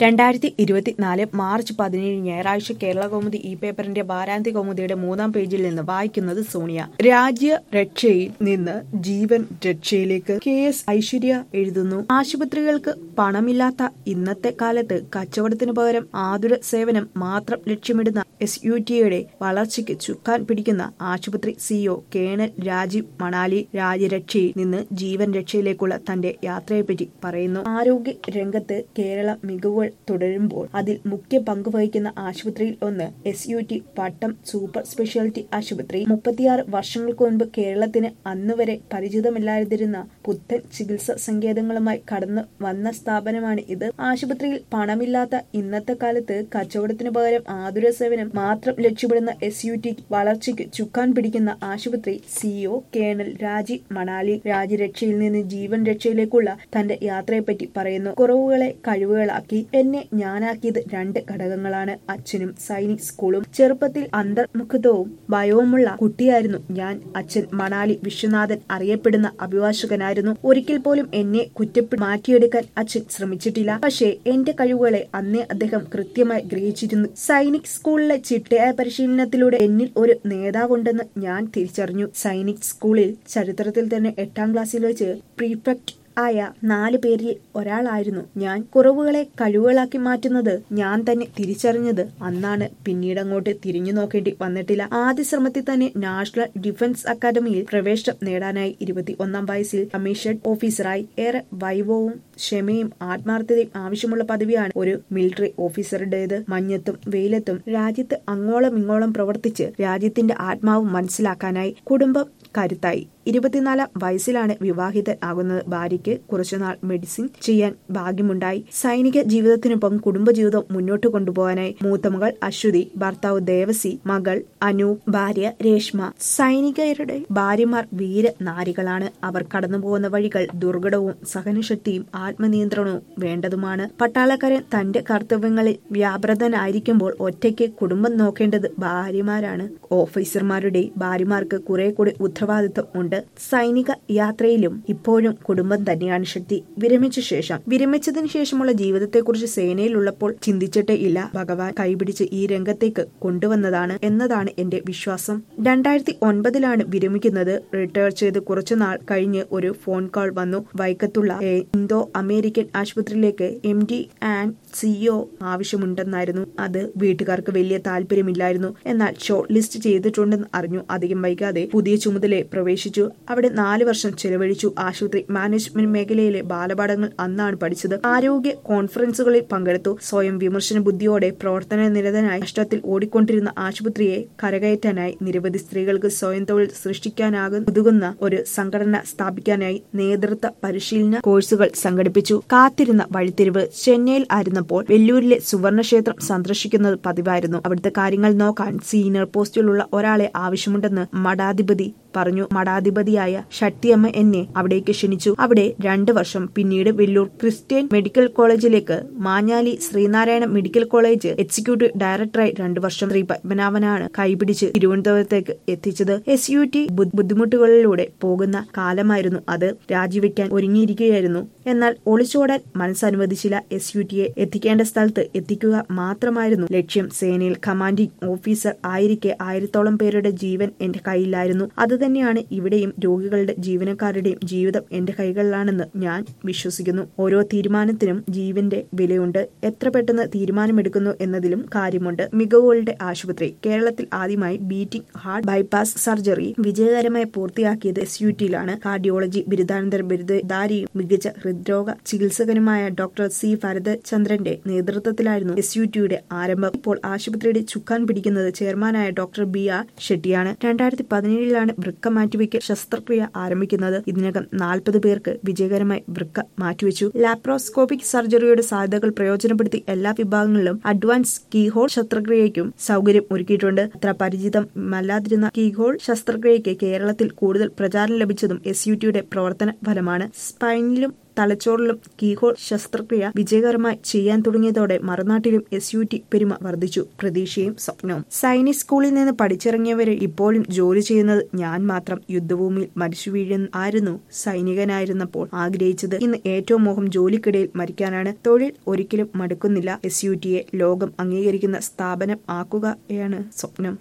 രണ്ടായിരത്തി ഇരുപത്തിനാല് മാർച്ച് പതിനേഴ് ഞായറാഴ്ച കേരള കൗമുദി ഈ പേപ്പറിന്റെ വാരാന്ത്യ കൗമുദിയുടെ മൂന്നാം പേജിൽ നിന്ന് വായിക്കുന്നത് സോണിയ രാജ്യ രക്ഷയിൽ നിന്ന് ജീവൻ രക്ഷയിലേക്ക് കെ എസ് ഐശ്വര്യ എഴുതുന്നു ആശുപത്രികൾക്ക് പണമില്ലാത്ത ഇന്നത്തെ കാലത്ത് കച്ചവടത്തിനു പകരം ആതുര സേവനം മാത്രം ലക്ഷ്യമിടുന്ന എസ് യു ടിയുടെ വളർച്ചയ്ക്ക് ചുക്കാൻ പിടിക്കുന്ന ആശുപത്രി സിഇഒ കേണൽ രാജീവ് മണാലി രാജ്യരക്ഷയിൽ നിന്ന് ജീവൻ രക്ഷയിലേക്കുള്ള തന്റെ യാത്രയെപ്പറ്റി പറയുന്നു ആരോഗ്യ രംഗത്ത് കേരളം മികവുകൾ തുടരുമ്പോൾ അതിൽ മുഖ്യ പങ്ക് വഹിക്കുന്ന ആശുപത്രിയിൽ ഒന്ന് S U T Pattom super speciality ആശുപത്രി മുപ്പത്തിയാറ് വർഷങ്ങൾക്ക് മുൻപ് കേരളത്തിന് അന്നുവരെ പരിചിതമില്ലാതിരുന്ന പുത്തൻ ചികിത്സാ സങ്കേതങ്ങളുമായി കടന്നു വന്ന സ്ഥാപനമാണ് ഇത് ആശുപത്രിയിൽ പണമില്ലാത്ത ഇന്നത്തെ കാലത്ത് കച്ചവടത്തിന് പകരം ആതുര സേവനം മാത്രം ലക്ഷ്യമിടുന്ന എസ് യു ടി വളർച്ചയ്ക്ക് ചുക്കാൻ പിടിക്കുന്ന ആശുപത്രി സിഇഒ കേണൽ രാജീവ് മണാലി രാജ്യരക്ഷയിൽ നിന്ന് ജീവൻ രക്ഷയിലേക്കുള്ള തന്റെ യാത്രയെപ്പറ്റി പറയുന്നു കുറവുകളെ കഴിവുകളാക്കി എന്നെ ഞാനാക്കിയത് രണ്ട് ഘടകങ്ങളാണ് അച്ഛനും സൈനിക് സ്കൂളും ചെറുപ്പത്തിൽ അന്തർമുഖതവും ഭയവുമുള്ള കുട്ടിയായിരുന്നു ഞാൻ അച്ഛൻ മണാലി വിശ്വനാഥൻ അറിയപ്പെടുന്ന അഭിഭാഷകനായിരുന്നു ഒരിക്കൽ പോലും എന്നെ കുറ്റപ്പെ മാറ്റിയെടുക്കാൻ അച്ഛൻ ശ്രമിച്ചിട്ടില്ല പക്ഷേ എന്റെ കഴിവുകളെ അന്നേ അദ്ദേഹം കൃത്യമായി ഗ്രഹിച്ചിരുന്നു സൈനിക് സ്കൂളിലെ ചിട്ടയായ പരിശീലനത്തിലൂടെ എന്നിൽ ഒരു നേതാവുണ്ടെന്ന് ഞാൻ തിരിച്ചറിഞ്ഞു സൈനിക് സ്കൂളിൽ ചരിത്രത്തിൽ തന്നെ എട്ടാം ക്ലാസ്സിൽ വെച്ച് പ്രീഫെക്ട് ആയ നാല് പേരിൽ ഒരാളായിരുന്നു ഞാൻ കുറവുകളെ കഴിവുകളാക്കി മാറ്റുന്നത് ഞാൻ തന്നെ തിരിച്ചറിഞ്ഞത് അന്നാണ് പിന്നീട് അങ്ങോട്ട് തിരിഞ്ഞു നോക്കേണ്ടി വന്നിട്ടില്ല ആദ്യ ശ്രമത്തിൽ തന്നെ നാഷണൽ ഡിഫൻസ് അക്കാദമിയിൽ പ്രവേശനം നേടാനായി ഇരുപത്തി ഒന്നാം വയസ്സിൽ കമ്മീഷൻ ഓഫീസറായി ഏറെ വൈഭവവും ക്ഷമയും ആത്മാർത്ഥതയും ആവശ്യമുള്ള പദവിയാണ് ഒരു മിലിറ്ററി ഓഫീസറുടേത് മഞ്ഞത്തും വെയിലത്തും രാജ്യത്ത് അങ്ങോളം ഇങ്ങോളം പ്രവർത്തിച്ച് രാജ്യത്തിന്റെ ആത്മാവ് മനസ്സിലാക്കാനായി കുടുംബം കരുത്തായി ഇരുപത്തിനാലാം വയസ്സിലാണ് വിവാഹിതൻ ആകുന്നത് ഭാര്യയ്ക്ക് കുറച്ചുനാൾ മെഡിസിൻ ചെയ്യാൻ ഭാഗ്യമുണ്ടായി സൈനിക ജീവിതത്തിനൊപ്പം കുടുംബജീവിതം മുന്നോട്ട് കൊണ്ടുപോകാനായി മൂത്തമകൾ അശ്വതി ഭർത്താവ് ദേവസി മകൾ അനു ഭാര്യ രേഷ്മ സൈനികരുടെ ഭാര്യമാർ വീര നാരികളാണ് അവർ കടന്നുപോകുന്ന വഴികൾ ദുർഘടവും സഹനശക്തിയും ആത്മനിയന്ത്രണവും വേണ്ടതുമാണ് പട്ടാളക്കാരൻ തന്റെ കർത്തവ്യങ്ങളിൽ വ്യാപൃതനായിരിക്കുമ്പോൾ ഒറ്റയ്ക്ക് കുടുംബം നോക്കേണ്ടത് ഭാര്യമാരാണ് ഓഫീസർമാരുടെ ഭാര്യമാർക്ക് കുറെ കൂടി ഉത്തരവാദിത്വം ഉണ്ട് സൈനിക യാത്രയിലും ഇപ്പോഴും കുടുംബം തന്നെയാണ് ശക്തി വിരമിച്ച ശേഷം വിരമിച്ചതിനു ശേഷമുള്ള ജീവിതത്തെക്കുറിച്ച് സേനയിലുള്ളപ്പോൾ ചിന്തിച്ചിട്ടേ ഇല്ല ഭഗവാൻ കൈപിടിച്ച് ഈ രംഗത്തേക്ക് കൊണ്ടുവന്നതാണ് എന്നതാണ് എന്റെ വിശ്വാസം രണ്ടായിരത്തി ഒൻപതിലാണ് വിരമിക്കുന്നത് റിട്ടയർ ചെയ്ത് കുറച്ചുനാൾ കഴിഞ്ഞ് ഒരു ഫോൺ കോൾ വന്നു വൈക്കത്തുള്ള ഇന്തോ അമേരിക്കൻ ആശുപത്രിയിലേക്ക് എം ഡി ആൻഡ് സിഇഒ ആവശ്യമുണ്ടെന്നായിരുന്നു അത് വീട്ടുകാർക്ക് വലിയ താല്പര്യമില്ലായിരുന്നു എന്നാൽ ഷോർട്ട് ലിസ്റ്റ് ചെയ്തിട്ടുണ്ടെന്ന് അറിഞ്ഞു അധികം വൈകാതെ പുതിയ ചുമതലയെ പ്രവേശിച്ചു അവിടെ നാല് വർഷം ചെലവഴിച്ചു ആശുപത്രി മാനേജ്മെന്റ് മേഖലയിലെ ബാലപാഠങ്ങൾ അന്നാണ് പഠിച്ചത് ആരോഗ്യ കോൺഫറൻസുകളിൽ പങ്കെടുത്തു സ്വയം വിമർശന ബുദ്ധിയോടെ പ്രവർത്തന നിരതനായി നഷ്ടത്തിൽ ഓടിക്കൊണ്ടിരുന്ന ആശുപത്രിയെ കരകയറ്റാനായി നിരവധി സ്ത്രീകൾക്ക് സ്വയം തൊഴിൽ സൃഷ്ടിക്കാനാകുന്ന ഉതകുന്ന ഒരു സംഘടന സ്ഥാപിക്കാനായി നേതൃത്വ പരിശീലന കോഴ്സുകൾ സംഘടിപ്പിച്ചു കാത്തിരുന്ന വഴിത്തിരിവ് ചെന്നൈയിൽ ആയിരുന്നപ്പോൾ വെല്ലൂരിലെ സുവർണക്ഷേത്രം സന്ദർശിക്കുന്നത് പതിവായിരുന്നു അവിടുത്തെ കാര്യങ്ങൾ നോക്കാൻ സീനിയർ പോസ്റ്റിലുള്ള ഒരാളെ ആവശ്യമുണ്ടെന്ന് മഠാധിപതി പറഞ്ഞു മഠാധിപതിയായ ഷട്ടിയമ്മ എന്നെ അവിടേക്ക് ക്ഷണിച്ചു അവിടെ രണ്ടു വർഷം പിന്നീട് വെല്ലൂർ ക്രിസ്ത്യൻ മെഡിക്കൽ കോളേജിലേക്ക് Manjali Sreenarayana medical college executive ഡയറക്ടറായി രണ്ടു വർഷം ശ്രീ പത്മനാഭനാണ് കൈപിടിച്ച് തിരുവനന്തപുരത്തേക്ക് എത്തിച്ചത് എസ് യു ടി ബുദ്ധിമുട്ടുകളിലൂടെ പോകുന്ന കാലമായിരുന്നു അത് രാജിവെക്കാൻ ഒരുങ്ങിയിരിക്കുകയായിരുന്നു എന്നാൽ ഒളിച്ചോടാൻ മനസ്സനുവദിച്ചില്ല എസ് യു ടിയെ എത്തിക്കേണ്ട സ്ഥലത്ത് എത്തിക്കുക മാത്രമായിരുന്നു ലക്ഷ്യം സേനയിൽ കമാൻഡിംഗ് ഓഫീസർ ആയിരിക്കെ ആയിരത്തോളം പേരുടെ ജീവൻ എന്റെ കയ്യിലായിരുന്നു അത് തന്നെയാണ് ഇവിടെയും രോഗികളുടെ ജീവനക്കാരുടെയും ജീവിതം എന്റെ കൈകളിലാണെന്ന് ഞാൻ വിശ്വസിക്കുന്നു ഓരോ തീരുമാനത്തിനും ജീവന്റെ വിലയുണ്ട് എത്ര പെട്ടെന്ന് തീരുമാനമെടുക്കുന്നു എന്നതിലും കാര്യമുണ്ട് മികവുകളുടെ ആശുപത്രി കേരളത്തിൽ ആദ്യമായി ബീറ്റിംഗ് ഹാർട്ട് ബൈപ്പാസ് സർജറി വിജയകരമായി പൂർത്തിയാക്കിയത് എസ് യു ടിയിലാണ് കാർഡിയോളജി ബിരുദാനന്തര ബിരുദധാരിയും മികച്ച ഹൃദ്രോഗ ചികിത്സകനുമായ ഡോക്ടർ സി ഭരതചന്ദ്രന്റെ നേതൃത്വത്തിലായിരുന്നു എസ് യു ടിയുടെ ആരംഭം ഇപ്പോൾ ആശുപത്രിയുടെ ചുക്കാൻ പിടിക്കുന്നത് ചെയർമാനായ ഡോക്ടർ ബി ആർ ഷെട്ടിയാണ് രണ്ടായിരത്തി പതിനേഴിലാണ് വൃക്ക മാറ്റിവെക്കൽ ശസ്ത്രക്രിയ ആരംഭിക്കുന്നത് ഇതിനകം നാൽപ്പത് പേർക്ക് വിജയകരമായി വൃക്ക മാറ്റിവെച്ചു ലാപ്രോസ്കോപ്പിക് സർജറിയുടെ സാധ്യതകൾ പ്രയോജനപ്പെടുത്തി എല്ലാ വിഭാഗങ്ങളിലും അഡ്വാൻസ് കീഹോൾ ശസ്ത്രക്രിയയ്ക്കും സൗകര്യം ഒരുക്കിയിട്ടുണ്ട് അത്ര പരിചിതമല്ലാതിരുന്ന കീഹോൾ ശസ്ത്രക്രിയയ്ക്ക് കേരളത്തിൽ കൂടുതൽ പ്രചാരം ലഭിച്ചതും എസ് യു ടിയുടെ പ്രവർത്തന ഫലമാണ് സ്പൈനിലും തലച്ചോറിലും കീഹോൾ ശസ്ത്രക്രിയ വിജയകരമായി ചെയ്യാൻ തുടങ്ങിയതോടെ മറുനാട്ടിലും എസ് യു ടി പെരുമ വർദ്ധിച്ചു പ്രതീക്ഷയും സ്വപ്നവും സൈനിക് സ്കൂളിൽ നിന്ന് പഠിച്ചിറങ്ങിയവരെ ഇപ്പോഴും ജോലി ചെയ്യുന്നത് ഞാൻ മാത്രം യുദ്ധഭൂമിയിൽ മരിച്ചു വീഴുന്ന ആയിരുന്നു സൈനികനായിരുന്നപ്പോൾ ആഗ്രഹിച്ചത് ഇന്ന് ഏറ്റവും മോഹം ജോലിക്കിടയിൽ മരിക്കാനാണ് തൊഴിൽ ഒരിക്കലും മടുക്കുന്നില്ല എസ് യു ടിയെ ലോകം അംഗീകരിക്കുന്ന സ്ഥാപനം ആക്കുകയാണ് സ്വപ്നം